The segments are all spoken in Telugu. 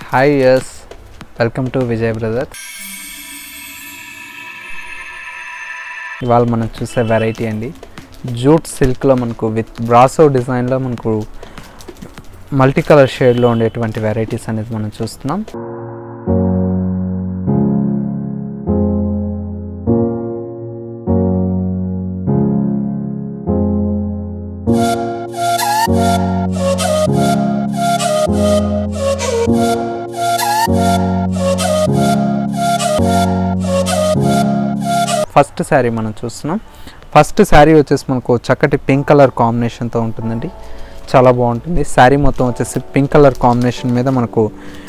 hi yes welcome to Vijay brother ఇవాళ మనం చూసే వెరైటీ అండి జూట్ సిల్క్లో మనకు విత్ బ్రాసో డిజైన్లో మనకు మల్టీ కలర్ షేడ్లో ఉండేటువంటి వెరైటీస్ అనేది మనం చూస్తున్నాం ఫస్ట్ శారీ మనం చూస్తున్నాం ఫస్ట్ శారీ వచ్చేసి మనకు చక్కటి పింక్ కలర్ కాంబినేషన్తో ఉంటుందండి చాలా బాగుంటుంది శారీ మొత్తం వచ్చేసి పింక్ కలర్ కాంబినేషన్ మీద మనకు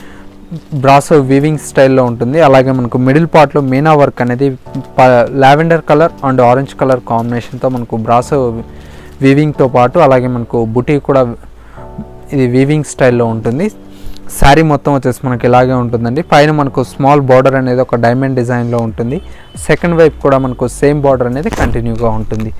బ్రాసో వీవింగ్ స్టైల్లో ఉంటుంది అలాగే మనకు మిడిల్ పార్ట్లో మీనా వర్క్ అనేది lavender colour and orange colour కాంబినేషన్తో మనకు బ్రాసో వీవింగ్తో పాటు అలాగే మనకు బుటీ కూడా ఇది వీవింగ్ స్టైల్లో ఉంటుంది శారీ మొత్తం వచ్చేసి మనకి ఇలాగే ఉంటుందండి పైన మనకు స్మాల్ బార్డర్ అనేది ఒక డైమండ్ డిజైన్లో ఉంటుంది సెకండ్ వైపు కూడా మనకు సేమ్ బార్డర్ అనేది కంటిన్యూగా ఉంటుంది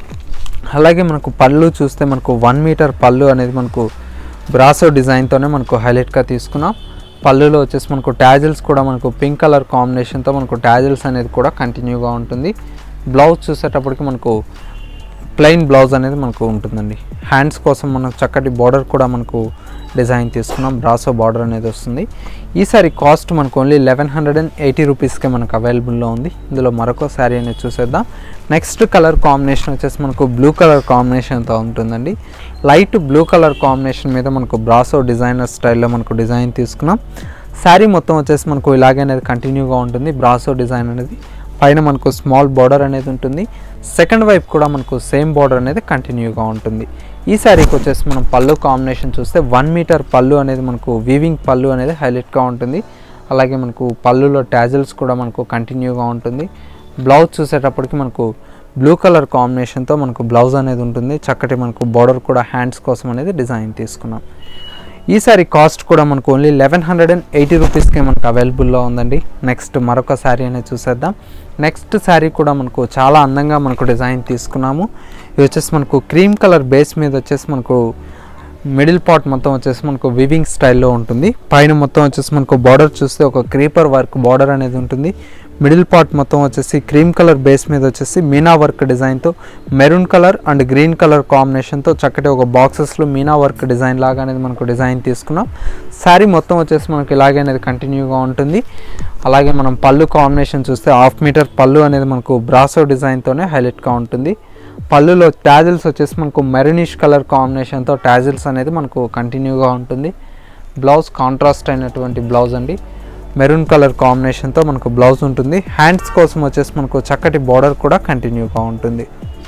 అలాగే మనకు పళ్ళు చూస్తే మనకు వన్ మీటర్ పళ్ళు అనేది మనకు బ్రాసో డిజైన్తోనే మనకు హైలైట్గా తీసుకున్నాం పళ్ళులో వచ్చేసి మనకు ట్యాజిల్స్ కూడా మనకు పింక్ కలర్ కాంబినేషన్తో మనకు ట్యాజిల్స్ అనేది కూడా కంటిన్యూగా ఉంటుంది బ్లౌజ్ చూసేటప్పటికి మనకు ప్లెయిన్ బ్లౌజ్ అనేది మనకు ఉంటుందండి హ్యాండ్స్ కోసం మనకు చక్కటి బార్డర్ కూడా మనకు డిజైన్ తీసుకున్నాం బ్రాసో బార్డర్ అనేది వస్తుంది ఈసారి కాస్ట్ మనకు only eleven hundred and eighty రూపీస్కే మనకు అవైలబుల్లో ఉంది ఇందులో మరొక శారీ అనేది చూసేద్దాం నెక్స్ట్ కలర్ కాంబినేషన్ వచ్చేసి మనకు బ్లూ కలర్ కాంబినేషన్తో ఉంటుందండి లైట్ బ్లూ కలర్ కాంబినేషన్ మీద మనకు బ్రాసో డిజైనర్ స్టైల్లో మనకు డిజైన్ తీసుకున్నాం శారీ మొత్తం వచ్చేసి మనకు ఇలాగే అనేది కంటిన్యూగా ఉంటుంది బ్రాసో డిజైన్ అనేది పైన మనకు స్మాల్ బార్డర్ అనేది ఉంటుంది సెకండ్ వైపు కూడా మనకు సేమ్ బార్డర్ అనేది కంటిన్యూగా ఉంటుంది ఈ శారీకి వచ్చేసి మనం పళ్ళు కాంబినేషన్ చూస్తే వన్ మీటర్ పళ్ళు అనేది మనకు వీవింగ్ పళ్ళు అనేది హైలైట్గా ఉంటుంది అలాగే మనకు పళ్ళులో ట్యాజిల్స్ కూడా మనకు కంటిన్యూగా ఉంటుంది బ్లౌజ్ చూసేటప్పటికి మనకు బ్లూ కలర్ కాంబినేషన్తో మనకు బ్లౌజ్ అనేది ఉంటుంది చక్కటి మనకు బార్డర్ కూడా హ్యాండ్స్ కోసం అనేది డిజైన్ తీసుకున్నాం ఈ సారీ కాస్ట్ కూడా మనకు only eleven hundred and eighty రూపీస్కే మనకు అవైలబుల్లో ఉందండి నెక్స్ట్ మరొక శారీ అనేది చూసేద్దాం నెక్స్ట్ శారీ కూడా మనకు చాలా అందంగా మనకు డిజైన్ తీసుకున్నాము ఇది వచ్చేసి మనకు క్రీమ్ కలర్ బేస్ మీద వచ్చేసి మనకు మిడిల్ పార్ట్ మొత్తం వచ్చేసి మనకు వివింగ్ స్టైల్లో ఉంటుంది పైన మొత్తం వచ్చేసి మనకు బార్డర్ చూస్తే ఒక క్రీపర్ వర్క్ బార్డర్ అనేది ఉంటుంది మిడిల్ పార్ట్ మొత్తం వచ్చేసి క్రీమ్ కలర్ బేస్ మీద వచ్చేసి మీనా వర్క్ డిజైన్తో maroon colour and green colour కాంబినేషన్తో చక్కటి ఒక బాక్సెస్లో మీనా వర్క్ డిజైన్ లాగా అనేది మనకు డిజైన్ తీసుకున్నాం శారీ మొత్తం వచ్చేసి మనకి ఇలాగే అనేది కంటిన్యూగా ఉంటుంది అలాగే మనం పళ్ళు కాంబినేషన్ చూస్తే హాఫ్ మీటర్ పళ్ళు అనేది మనకు బ్రాసో డిజైన్తోనే హైలైట్గా ఉంటుంది పళ్ళులో ట్యాజిల్స్ వచ్చేసి మనకు మెరూనిష్ కలర్ కాంబినేషన్తో ట్యాజిల్స్ అనేది మనకు కంటిన్యూగా ఉంటుంది బ్లౌజ్ కాంట్రాస్ట్ అయినటువంటి బ్లౌజ్ అండి మెరూన్ కలర్ కాంబినేషన్తో మనకు బ్లౌజ్ ఉంటుంది హ్యాండ్స్ కోసం వచ్చేసి మనకు చక్కటి బార్డర్ కూడా కంటిన్యూగా ఉంటుంది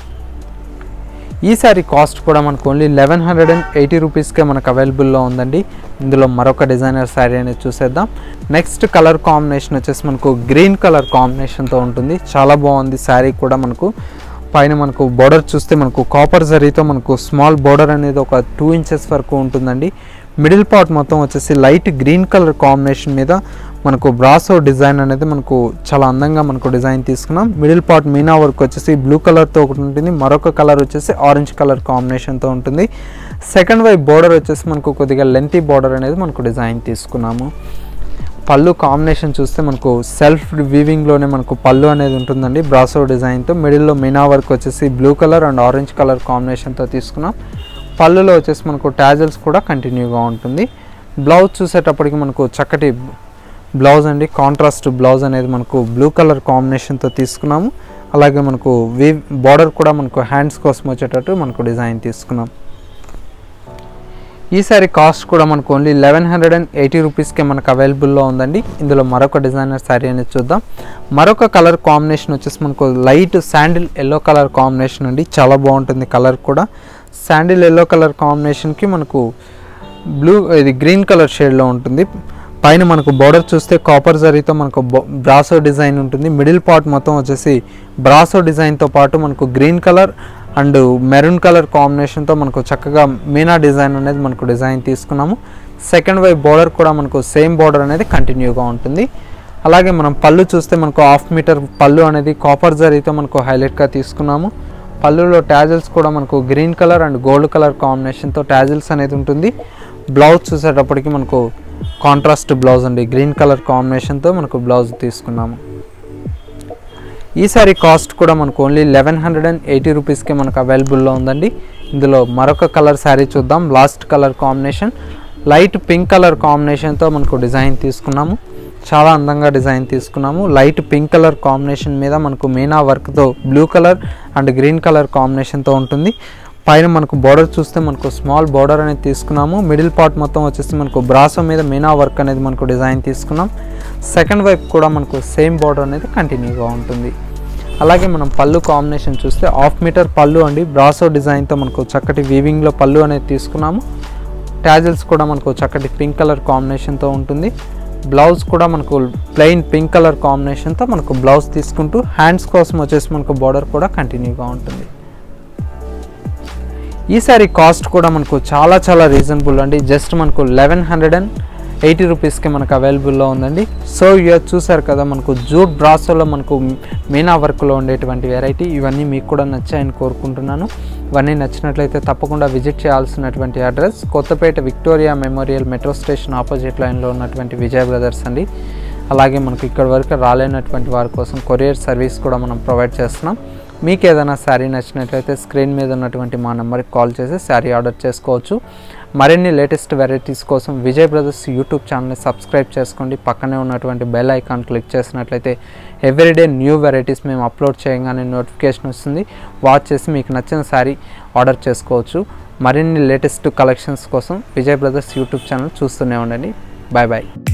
ఈ సారీ కాస్ట్ కూడా మనకు only eleven hundred and eighty రూపీస్కే మనకు అవైలబుల్లో ఉందండి ఇందులో మరొక డిజైనర్ శారీ అనేది చూసేద్దాం నెక్స్ట్ కలర్ కాంబినేషన్ వచ్చేసి మనకు గ్రీన్ కలర్ కాంబినేషన్తో ఉంటుంది చాలా బాగుంది శారీ కూడా మనకు పైన మనకు బార్డర్ చూస్తే మనకు కాపర్ జరీతో మనకు స్మాల్ బార్డర్ అనేది ఒక టూ ఇంచెస్ వరకు ఉంటుందండి మిడిల్ పార్ట్ మొత్తం వచ్చేసి లైట్ గ్రీన్ కలర్ కాంబినేషన్ మీద మనకు బ్రాసో డిజైన్ అనేది మనకు చాలా అందంగా మనకు డిజైన్ తీసుకున్నాం మిడిల్ పార్ట్ మీనా వర్క్ వచ్చేసి బ్లూ కలర్తో ఒకటి ఉంటుంది మరొక కలర్ వచ్చేసి ఆరెంజ్ కలర్ కాంబినేషన్తో ఉంటుంది సెకండ్ వైపు బార్డర్ వచ్చేసి మనకు కొద్దిగా లెంతీ బార్డర్ అనేది మనకు డిజైన్ తీసుకున్నాము పళ్ళు కాంబినేషన్ చూస్తే మనకు సెల్ఫ్ వీవింగ్లోనే మనకు పళ్ళు అనేది ఉంటుందండి బ్రాసో డిజైన్తో మిడిల్లో మీనా వర్క్ వచ్చేసి blue colour and orange colour కాంబినేషన్తో తీసుకున్నాం పళ్ళులో వచ్చేసి మనకు ట్యాజల్స్ కూడా కంటిన్యూగా ఉంటుంది బ్లౌజ్ చూసేటప్పటికి మనకు చక్కటి బ్లౌజ్ అండి కాంట్రాస్ట్ బ్లౌజ్ అనేది మనకు బ్లూ కలర్ కాంబినేషన్తో తీసుకున్నాము అలాగే మనకు వీ బార్డర్ కూడా మనకు హ్యాండ్స్ కోసం వచ్చేటట్టు మనకు డిజైన్ తీసుకున్నాం ఈ సారీ కాస్ట్ కూడా మనకు only eleven hundred and eighty రూపీస్కే మనకు అవైలబుల్లో ఉందండి ఇందులో మరొక డిజైనర్ శారీ అనేది చూద్దాం మరొక కలర్ కాంబినేషన్ వచ్చేసి మనకు light sandal yellow colour combination అండి చాలా బాగుంటుంది కలర్ కూడా శాండిల్ ఎల్లో కలర్ కాంబినేషన్కి మనకు బ్లూ ఇది గ్రీన్ కలర్ షేడ్లో ఉంటుంది పైన మనకు బార్డర్ చూస్తే కాపర్ జరీతో మనకు బ్రాసో డిజైన్ ఉంటుంది మిడిల్ పార్ట్ మొత్తం వచ్చేసి బ్రాసో డిజైన్తో పాటు మనకు green colour and maroon colour కాంబినేషన్తో మనకు చక్కగా మీనా డిజైన్ అనేది మనకు డిజైన్ తీసుకున్నాము సెకండ్ వైపు బార్డర్ కూడా మనకు సేమ్ బార్డర్ అనేది కంటిన్యూగా ఉంటుంది అలాగే మనం పళ్ళు చూస్తే మనకు హాఫ్ మీటర్ పళ్ళు అనేది కాపర్ జరీతో మనకు హైలైట్గా తీసుకున్నాము పళ్ళులో ట్యాజిల్స్ కూడా మనకు green colour and gold colour కాంబినేషన్తో ట్యాజిల్స్ అనేది ఉంటుంది బ్లౌజ్ చూసేటప్పటికి మనకు కాంట్రాస్ట్ బ్లౌజ్ అండి గ్రీన్ కలర్ కాంబినేషన్తో మనకు బ్లౌజ్ తీసుకున్నాము ఈ సారీ కాస్ట్ కూడా మనకు only eleven hundred and eighty రూపీస్కి మనకు అవైలబుల్లో ఉందండి ఇందులో మరొక కలర్ శారీ చూద్దాం last colour combination light pink colour కాంబినేషన్తో మనకు డిజైన్ తీసుకున్నాము చాలా అందంగా డిజైన్ తీసుకున్నాము లైట్ పింక్ కలర్ కాంబినేషన్ మీద మనకు మీనా వర్క్తో blue colour and green colour కాంబినేషన్తో ఉంటుంది పైన మనకు బార్డర్ చూస్తే మనకు స్మాల్ బార్డర్ అనేది తీసుకున్నాము మిడిల్ పార్ట్ మొత్తం వచ్చేసి మనకు బ్రాసో మీద మీనా వర్క్ అనేది మనకు డిజైన్ తీసుకున్నాం సెకండ్ వైపు కూడా మనకు సేమ్ బార్డర్ అనేది కంటిన్యూగా ఉంటుంది అలాగే మనం పళ్ళు కాంబినేషన్ చూస్తే హాఫ్ మీటర్ పళ్ళు అండి బ్రాసో డిజైన్తో మనకు చక్కటి వీవింగ్లో పళ్ళు అనేది తీసుకున్నాము ట్యాజిల్స్ కూడా మనకు చక్కటి పింక్ కలర్ కాంబినేషన్తో ఉంటుంది బ్లౌజ్ కూడా మనకు ప్లెయిన్ పింక్ కలర్ కాంబినేషన్తో మనకు బ్లౌజ్ తీసుకుంటూ హ్యాండ్స్ కోసం వచ్చేసి మనకు బార్డర్ కూడా కంటిన్యూగా ఉంటుంది ఈ సారీ కాస్ట్ కూడా మనకు చాలా చాలా రీజనబుల్ అండి జస్ట్ మనకు లెవెన్ హండ్రెడ్ అండ్ ఎయిటీ రూపీస్కి మనకు అవైలబుల్లో ఉందండి సో ఇక చూసారు కదా మనకు జూట్ బ్రాసోలో మనకు మీనా వర్క్లో ఉండేటువంటి వెరైటీ ఇవన్నీ మీకు కూడా నచ్చాయని కోరుకుంటున్నాను ఇవన్నీ నచ్చినట్లయితే తప్పకుండా విజిట్ చేయాల్సినటువంటి address Kothapeta Victoria Memorial metro station opposite లైన్లో ఉన్నటువంటి విజయ్ బ్రదర్స్ అండి అలాగే మనకు ఇక్కడ వరకు రాలేనటువంటి వారి కోసం కొరియర్ సర్వీస్ కూడా మనం ప్రొవైడ్ చేస్తున్నాం మీకు ఏదైనా శారీ నచ్చినట్లయితే స్క్రీన్ మీద ఉన్నటువంటి మా నెంబర్కి కాల్ చేసి శారీ ఆర్డర్ చేసుకోవచ్చు మరిన్ని లేటెస్ట్ వెరైటీస్ కోసం విజయ్ బ్రదర్స్ యూట్యూబ్ ఛానల్ని సబ్స్క్రైబ్ చేసుకోండి పక్కనే ఉన్నటువంటి బెల్ ఐకాన్ క్లిక్ చేసినట్లయితే ఎవ్రీడే న్యూ వెరైటీస్ మేము అప్లోడ్ చేయగానే నోటిఫికేషన్ వస్తుంది వాచ్ చేసి మీకు నచ్చిన శారీ ఆర్డర్ చేసుకోవచ్చు మరిన్ని లేటెస్ట్ కలెక్షన్స్ కోసం విజయ్ బ్రదర్స్ యూట్యూబ్ ఛానల్ చూస్తూనే ఉండండి బాయ్ బాయ్